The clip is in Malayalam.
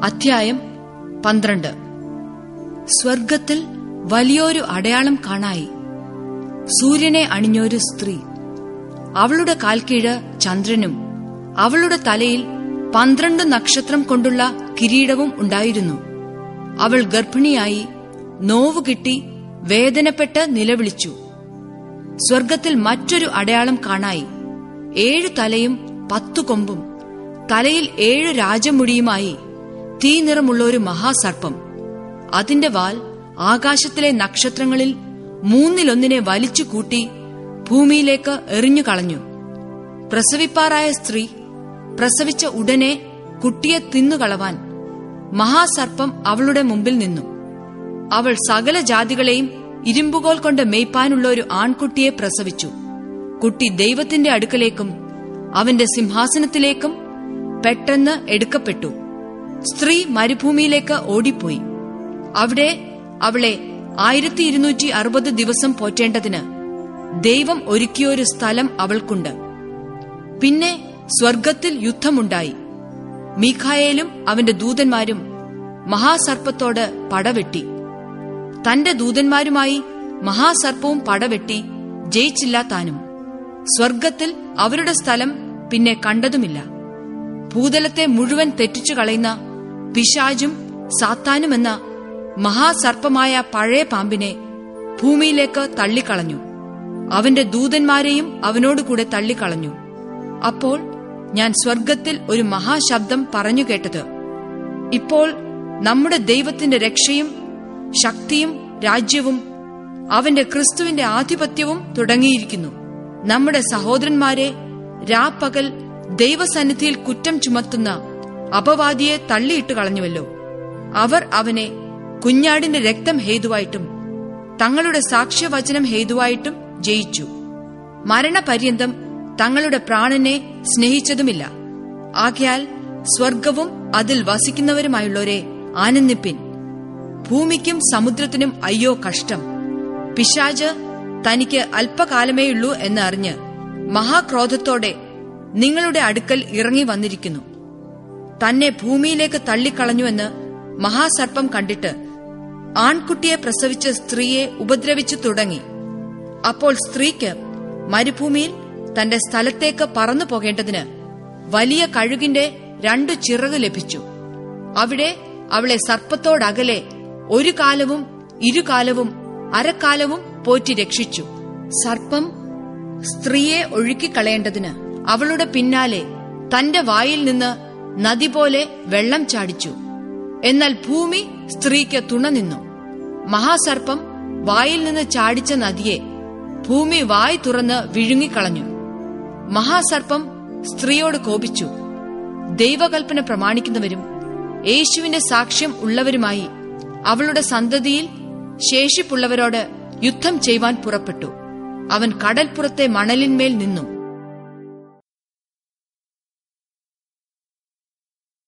അധ്യായം പന്ത്രണ്ട് സ്വർഗത്തിൽ വലിയൊരു അടയാളം കാണായി സൂര്യനെ അണിഞ്ഞൊരു സ്ത്രീ അവളുടെ കാൽക്കീഴ് ചന്ദ്രനും അവളുടെ തലയിൽ പന്ത്രണ്ട് നക്ഷത്രം കൊണ്ടുള്ള കിരീടവും ഉണ്ടായിരുന്നു അവൾ ഗർഭിണിയായി നോവ് കിട്ടി വേദനപ്പെട്ട് നിലവിളിച്ചു സ്വർഗത്തിൽ മറ്റൊരു അടയാളം കാണായി ഏഴു തലയും പത്തു കൊമ്പും തലയിൽ ഏഴു രാജമുടിയുമായി തീ നിറമുള്ള ഒരു മഹാസർപ്പം അതിന്റെ വാൽ ആകാശത്തിലെ നക്ഷത്രങ്ങളിൽ മൂന്നിലൊന്നിനെ വലിച്ചു കൂട്ടി ഭൂമിയിലേക്ക് എറിഞ്ഞു കളഞ്ഞു പ്രസവിപ്പാറായ സ്ത്രീ പ്രസവിച്ച ഉടനെ കുട്ടിയെ തിന്നുകളവാൻ മഹാസർപ്പം അവളുടെ മുമ്പിൽ നിന്നു അവൾ സകല ജാതികളെയും ഇരുമ്പുകോൽ കൊണ്ട് മേയ്പ്പാനുള്ള ഒരു ആൺകുട്ടിയെ പ്രസവിച്ചു കുട്ടി ദൈവത്തിന്റെ അടുക്കലേക്കും അവന്റെ സിംഹാസനത്തിലേക്കും പെട്ടെന്ന് എടുക്കപ്പെട്ടു സ്ത്രീ മരുഭൂമിയിലേക്ക് ഓടിപ്പോയി അവിടെ അവളെ ആയിരത്തി ഇരുന്നൂറ്റി അറുപത് ദിവസം പോറ്റേണ്ടതിന് ദൈവം ഒരുക്കിയൊരു സ്ഥലം അവൾക്കുണ്ട് പിന്നെ സ്വർഗത്തിൽ യുദ്ധമുണ്ടായി മീഖായേലും അവന്റെ ദൂതന്മാരും മഹാസർപ്പത്തോട് പടവെട്ടി തന്റെ ദൂതന്മാരുമായി മഹാസർപ്പവും പടവെട്ടി ജയിച്ചില്ല താനും സ്വർഗത്തിൽ അവരുടെ സ്ഥലം പിന്നെ കണ്ടതുമില്ല ഭൂതലത്തെ മുഴുവൻ തെറ്റിച്ചു കളയുന്ന പിശാജും സാത്താനുമെന്ന മഹാസർപ്പമായ പഴയ പാമ്പിനെ ഭൂമിയിലേക്ക് തള്ളിക്കളഞ്ഞു അവന്റെ ദൂതന്മാരെയും അവനോടുകൂടെ തള്ളിക്കളഞ്ഞു അപ്പോൾ ഞാൻ സ്വർഗത്തിൽ ഒരു മഹാശബ്ദം പറഞ്ഞു കേട്ടത് ഇപ്പോൾ നമ്മുടെ ദൈവത്തിന്റെ രക്ഷയും ശക്തിയും രാജ്യവും അവന്റെ ക്രിസ്തുവിന്റെ ആധിപത്യവും തുടങ്ങിയിരിക്കുന്നു നമ്മുടെ സഹോദരന്മാരെ രാപ്പകൽ ദൈവസന്നിധിയിൽ കുറ്റം ചുമത്തുന്ന അപവാദിയെ തള്ളിയിട്ട് കളഞ്ഞുവല്ലോ അവർ അവനെ കുഞ്ഞാടിന്റെ രക്തം ഹേതുവായിട്ടും തങ്ങളുടെ സാക്ഷ്യവചനം ഹേതുവായിട്ടും ജയിച്ചു മരണപര്യന്തം തങ്ങളുടെ പ്രാണനെ സ്നേഹിച്ചതുമില്ല ആകയാൽ സ്വർഗവും അതിൽ വസിക്കുന്നവരുമായുള്ളവരെ ആനന്ദിപ്പിൻ ഭൂമിക്കും സമുദ്രത്തിനും അയ്യോ കഷ്ടം പിശാജ് തനിക്ക് അല്പകാലമേയുള്ളൂ എന്ന് അറിഞ്ഞ് മഹാക്രോധത്തോടെ നിങ്ങളുടെ അടുക്കൽ ഇറങ്ങി വന്നിരിക്കുന്നു തന്നെ ഭൂമിയിലേക്ക് തള്ളിക്കളഞ്ഞുവെന്ന് മഹാസർപ്പം കണ്ടിട്ട് ആൺകുട്ടിയെ പ്രസവിച്ച സ്ത്രീയെ ഉപദ്രവിച്ചു തുടങ്ങി അപ്പോൾ സ്ത്രീക്ക് മരുഭൂമിയിൽ തന്റെ സ്ഥലത്തേക്ക് പറന്നു പോകേണ്ടതിന് വലിയ കഴുകിന്റെ രണ്ടു ചിറക് ലഭിച്ചു അവിടെ അവളെ സർപ്പത്തോടകലെ ഒരു കാലവും ഇരുകാലവും അരക്കാലവും പോറ്റി രക്ഷിച്ചു സർപ്പം സ്ത്രീയെ ഒഴുക്കിക്കളയേണ്ടതിന് അവളുടെ പിന്നാലെ തന്റെ വായിൽ നിന്ന് നദി പോലെ വെള്ളം ചാടിച്ചു എന്നാൽ ഭൂമി സ്ത്രീക്ക് തുണ നിന്നു മഹാസർപ്പം വായിൽ നിന്ന് ചാടിച്ച നദിയെ ഭൂമി വായ് തുറന്ന് വിഴുങ്ങിക്കളഞ്ഞു മഹാസർപ്പം സ്ത്രീയോട് കോപിച്ചു ദൈവകൽപ്പന പ്രമാണിക്കുന്നവരും യേശുവിന്റെ സാക്ഷ്യം ഉള്ളവരുമായി അവളുടെ സന്തതിയിൽ ശേഷിപ്പുള്ളവരോട് യുദ്ധം ചെയ്യുവാൻ പുറപ്പെട്ടു അവൻ കടൽപ്പുറത്തെ മണലിന്മേൽ നിന്നു